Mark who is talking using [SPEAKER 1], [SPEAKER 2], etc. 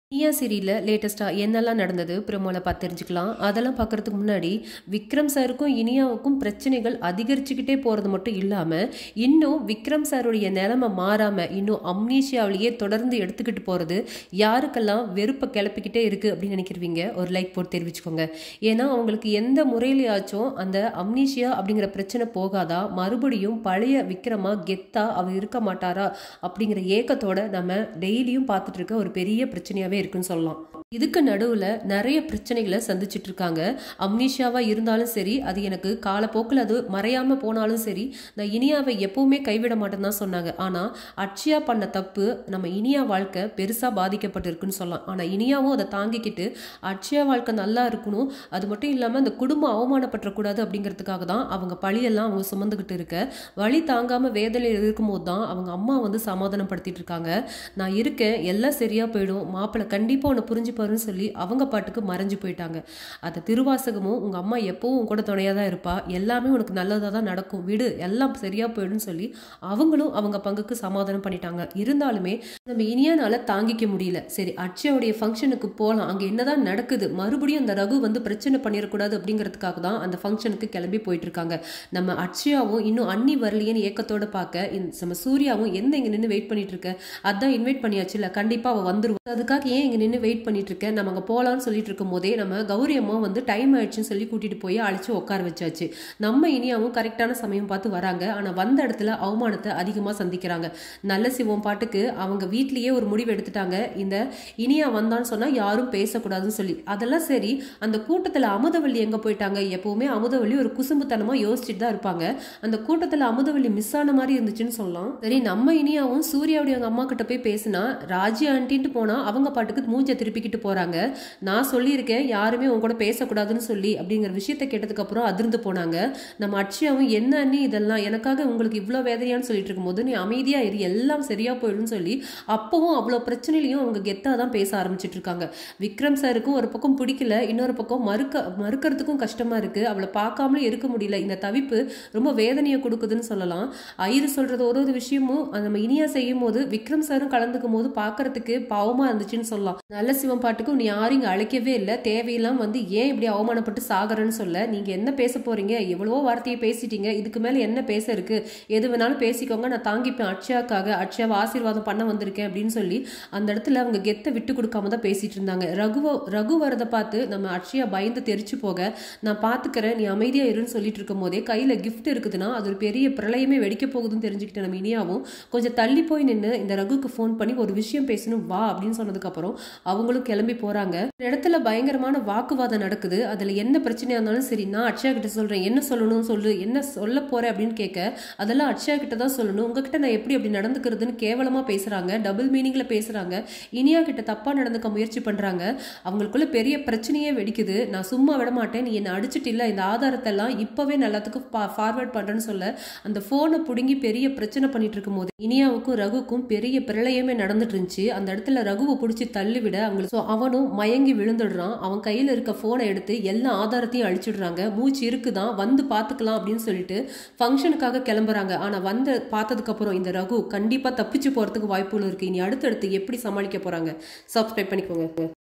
[SPEAKER 1] இனியா சீரியலில் லேட்டஸ்ட்டாக என்னெல்லாம் நடந்தது ப்ரோமோவில் பார்த்து தெரிஞ்சுக்கலாம் அதெல்லாம் பார்க்குறதுக்கு முன்னாடி விக்ரம் சாருக்கும் இனியாவுக்கும் பிரச்சனைகள் அதிகரிச்சுக்கிட்டே போகிறது மட்டும் இல்லாமல் இன்னும் விக்ரம் சாருடைய நிலைமை மாறாமல் இன்னும் அம்னீஷியாவிலேயே தொடர்ந்து எடுத்துக்கிட்டு போகிறது யாருக்கெல்லாம் வெறுப்பை கிளப்பிக்கிட்டே இருக்குது அப்படின்னு நினைக்கிறவங்க ஒரு லைக் போட்டு தெரிவிச்சுக்கோங்க ஏன்னா அவங்களுக்கு எந்த முறையிலையாச்சும் அந்த அம்னீஷியா அப்படிங்கிற பிரச்சனை போகாதா மறுபடியும் பழைய விக்ரமா கெத்தா அவர் இருக்க மாட்டாரா அப்படிங்கிற ஏக்கத்தோட நம்ம டெய்லியும் பார்த்துட்டு இருக்க ஒரு பெரிய பிரச்சனையாகவே இருக்குன்னு சொல்லலாம் இதுக்கு நடுவில் நிறைய பிரச்சனைகளை சந்திச்சுட்டு இருக்காங்க அம்னிஷாவா இருந்தாலும் சரி அது எனக்கு காலப்போக்கில் அது மறையாம போனாலும் சரி நான் இனியாவை எப்பவுமே கைவிட மாட்டேன்னு தான் சொன்னாங்க ஆனால் அட்சியா பண்ண தப்பு நம்ம இனியா வாழ்க்கை பெருசாக பாதிக்கப்பட்டிருக்குன்னு சொல்லலாம் ஆனால் இனியாவும் அதை தாங்கிக்கிட்டு அட்சியா வாழ்க்கை நல்லா இருக்கணும் அது மட்டும் இல்லாமல் அந்த குடும்பம் அவமானப்பற்றக்கூடாது அப்படிங்கிறதுக்காக தான் அவங்க பழியெல்லாம் அவங்க சுமந்துக்கிட்டு இருக்க வழி தாங்காமல் வேதனையில் இருக்கும்போது தான் அவங்க அம்மா வந்து சமாதானப்படுத்திட்டு இருக்காங்க நான் இருக்கேன் எல்லாம் சரியா போயிடும் மாப்பிள்ளை கண்டிப்பாக உன்னை புரிஞ்சுப்பாருன்னு சொல்லி அவங்க பாட்டுக்கு மறைஞ்சு போயிட்டாங்க அந்த திருவாசகமும் உங்க அம்மா எப்பவும் உன் கூட துணையாக தான் இருப்பா எல்லாமே உனக்கு நல்லதாக தான் நடக்கும் விடு எல்லாம் சரியா போயிடும்னு சொல்லி அவங்களும் அவங்க பங்குக்கு சமாதானம் பண்ணிட்டாங்க இருந்தாலுமே நம்ம இனியானால தாங்கிக்க முடியல சரி அட்சயாவுடைய ஃபங்க்ஷனுக்கு போகலாம் அங்கே என்னதான் நடக்குது மறுபடியும் அந்த ரகு வந்து பிரச்சனை பண்ணிடக்கூடாது அப்படிங்கிறதுக்காக தான் அந்த ஃபங்க்ஷனுக்கு கிளம்பி போயிட்டு இருக்காங்க நம்ம அட்சயாவும் இன்னும் அன்னி வரலையேன்னு ஏக்கத்தோட பார்க்க இந்த- நம்ம சூர்யாவும் எந்த இங்கே நின்று வெயிட் பண்ணிட்டு இருக்க அதான் இன்வைட் பண்ணியாச்சு இல்லை கண்டிப்பாக அவள் வந்துருவா அதுக்காக ஏன் இங்கே நின்று வெயிட் பண்ணிட்டு இருக்க நம்ம அங்கே போகலான்னு சொல்லிட்டு இருக்கும் போதே நம்ம கௌரி அம்மா வந்து டைம் ஆயிடுச்சுன்னு சொல்லி கூட்டிட்டு போய் அழைச்சு உட்கார வச்சாச்சு நம்ம இனியாவும் கரெக்டான சமயம் பார்த்து வராங்க ஆனால் வந்த இடத்துல அவமானத்தை அதிகமாக சந்திக்கிறாங்க நல்ல சிவம் பாட்டுக்கு அவங்க வீட்லயே ஒரு முடிவு எடுத்துட்டாங்க இந்த இனியா வந்தான்னு சொன்னால் யாரும் பேசக்கூடாதுன்னு சொல்லி அதெல்லாம் சரி அந்த கூட்டத்தில் அமுதவள்ளி எங்கே போயிட்டாங்க எப்பவுமே அமுதவள்ளி ஒரு குசும்புத்தனமாக யோசிச்சுட்டு தான் இருப்பாங்க அந்த கூட்டத்தில் அமுதவள்ளி மிஸ் ஆன மாதிரி இருந்துச்சுன்னு சொல்லலாம் சரி நம்ம இனியாவும் சூர்யாவுடைய அவங்க அம்மா கிட்ட போய் பேசினா ராஜி ஆண்டின்ட்டு போனா அவங்க பாட்டுக்கு மூஞ்ச திருப்பிக்கிட்டு போறாங்க நான் சொல்லியிருக்கேன் யாருமே உன் கூட பேசக்கூடாதுன்னு சொல்லி அப்படிங்கிற விஷயத்த கேட்டதுக்கு அப்புறம் அதிர்ந்து போனாங்க நம்ம அட்சயாவும் என்ன அண்ணி இதெல்லாம் எனக்காக உங்களுக்கு இவ்வளோ வேதனையான்னு சொல்லிட்டு இருக்கும்போது நீ அமைதியா இரு எல்லாம் சரியா போயிடும்னு சொல்லி அப்பவும் அவ்வளோ பிரச்சனையிலையும் அவங்க கெத்தாக தான் பேச ஆரம்பிச்சிட்டு இருக்காங்க விக்ரம் சாருக்கும் ஒரு பக்கம் பிடிக்கல இன்னொரு பக்கம் மறுக்க மறுக்கிறதுக்கும் கஷ்டமா இருக்கு அவளை பார்க்காமலே இருக்க முடியல இந்த தவிப்பு ரொம்ப வேதனையை கொடுக்குதுன்னு சொல்லலாம் ஐயரு சொல்றது ஒரு ஒரு விஷயமும் அது நம்ம இனியா செய்யும் போது விக்ரம் சாரும் கலந்துக்கும் போது பார்க்கறதுக்கு பாவமா இருந்துச்சுன்னு சொல்லலாம் நல்ல சிவம் பாட்டுக்கும் நீ யாரும் இங்க அழைக்கவே இல்லை தேவையெல்லாம் வந்து ஏன் இப்படி அவமானப்பட்டு சாகரன்னு சொல்ல நீங்க என்ன பேச போறீங்க எவ்வளவோ வார்த்தையை பேசிட்டீங்க இதுக்கு மேல என்ன பேச இருக்கு எது வேணாலும் பேசிக்கோங்க நான் தாங்கிப்பேன் அட்சயாக்காக அட்சயாவை ஆசீர்வாதம் பண்ண வந்திருக்கேன் அப்படின்னு சொல்லி அந்த இடத்துல அவங்க கெத்தை விட்டு கொடுக்காம தான் பேசிட்டு இருந்தாங்க ரகுவ ரகு வரதை பார்த்து நம்ம அட்சயா பயந்து தெரிச்சு போக நான் பாத்துக்கிறேன் நீ அமைதியா இருன்னு சொல்லிட்டு இருக்கும் போதே கையில gift இருக்குதுன்னா அது ஒரு பெரிய பிரளயமே வெடிக்க போகுதுன்னு தெரிஞ்சுக்கிட்ட நம்ம இனியாவும் கொஞ்சம் தள்ளி போய் நின்று இந்த ரகுக்கு ஃபோன் பண்ணி ஒரு விஷயம் பேசணும் வா அப்படின்னு சொன்னதுக்கு அப்புறம் அவங்களும் கிளம்பி போறாங்க இந்த இடத்துல பயங்கரமான வாக்குவாதம் நடக்குது அதுல என்ன பிரச்சனையா இருந்தாலும் சரி நான் அட்சயா கிட்ட சொல்றேன் என்ன சொல்லணும் சொல்லு என்ன சொல்ல போறேன் அப்படின்னு கேட்க அதெல்லாம் அட்சயா கிட்ட தான் சொல்லணும் உங்ககிட்ட நான் எப்படி அப்படி நடந்துக்கிறதுன்னு கேவலமா பேசுறாங்க டபுள் மீனிங்ல பேசுறாங்க இனியா கிட்ட தப்பா நடந்துக்க முயற்சி பண்றாங்க அவங்களுக்குள்ள பெரிய பிரச்சனையே வெடிக்குது நான் சும்மா விட மாட்டேன் நீ என்ன அடிச்சிட்டு இல்ல இந்த ஆதாரத்தை எல்லாம் இப்பவே நல்லத்துக்கு ஃபார்வர்ட் பண்றேன்னு சொல்ல அந்த போனை புடுங்கி பெரிய பிரச்சனை பண்ணிட்டு இருக்கும் போது இனியாவுக்கும் ரகுக்கும் பெரிய பிரளயமே நடந்துட்டு இருந்துச்சு அந்த இடத்துல ரகுவை பிடிச்சி தள்ளி விட அவங்களுக்கு so அவனும் மயங்கி விழுந்துடுறான் அவன் கையில இருக்க போனை எடுத்து எல்லா ஆதாரத்தையும் அழிச்சிடுறாங்க மூச்சு இருக்குதான் வந்து பாத்துக்கலாம் அப்படின்னு சொல்லிட்டு ஃபங்க்ஷனுக்காக கிளம்புறாங்க ஆனா வந்து பார்த்ததுக்கு அப்புறம் இந்த ரகு கண்டிப்பா தப்பிச்சு போறதுக்கு வாய்ப்புகள் இருக்கு இனி அடுத்தடுத்து எப்படி சமாளிக்க போறாங்க சப்ஸ்கிரைப் பண்ணிக்கோங்க